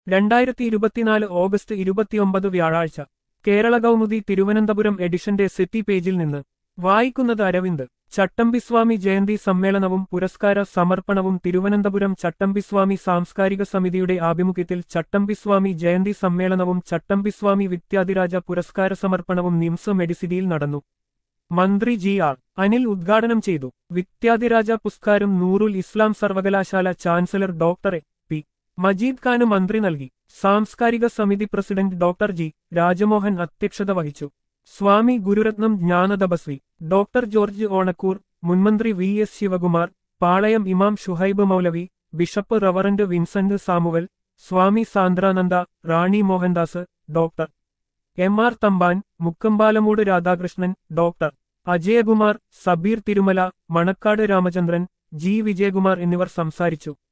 രണ്ടായിരത്തി ഇരുപത്തിനാല് ഓഗസ്റ്റ് ഇരുപത്തിയൊമ്പത് വ്യാഴാഴ്ച കേരള കൗമുദി തിരുവനന്തപുരം എഡിഷന്റെ സിറ്റി പേജിൽ നിന്ന് വായിക്കുന്നത് അരവിന്ദ് ചട്ടമ്പിസ്വാമി ജയന്തി സമ്മേളനവും പുരസ്കാര സമർപ്പണവും തിരുവനന്തപുരം ചട്ടമ്പിസ്വാമി സാംസ്കാരിക സമിതിയുടെ ആഭിമുഖ്യത്തിൽ ചട്ടമ്പിസ്വാമി ജയന്തി സമ്മേളനവും ചട്ടമ്പിസ്വാമി വിദ്യാധിരാജ പുരസ്കാര സമർപ്പണവും നിംസ് മെഡിസിറ്റിയിൽ നടന്നു മന്ത്രി ജി ആർ അനിൽ ഉദ്ഘാടനം ചെയ്തു വിദ്യാധിരാജ പുരസ്കാരം നൂറുൽ ഇസ്ലാം സർവകലാശാല chancellor doctor A P Majeed ഖാന് മന്ത്രി നൽകി സാംസ്കാരിക സമിതി പ്രസിഡന്റ് ഡോക്ടർ ജി രാജമോഹൻ അധ്യക്ഷത വഹിച്ചു സ്വാമി ഗുരുരത്നം ജ്ഞാനതപസ്വി ഡോക്ടർ ജോർജ് ഓണക്കൂർ മുൻമന്ത്രി വി എസ് ശിവകുമാർ പാളയം ഇമാം ഷുഹൈബ് മൗലവി bishop reverend Vincent Samuel Swami Sandrananda Rani Mohandas doctor M R Thampan Mukkampalamoodu Radhakrishnan doctor Ajayakumar Sabeer Thirumala Manacaud Ramachandran G Vijayakumar എന്നിവർ സംസാരിച്ചു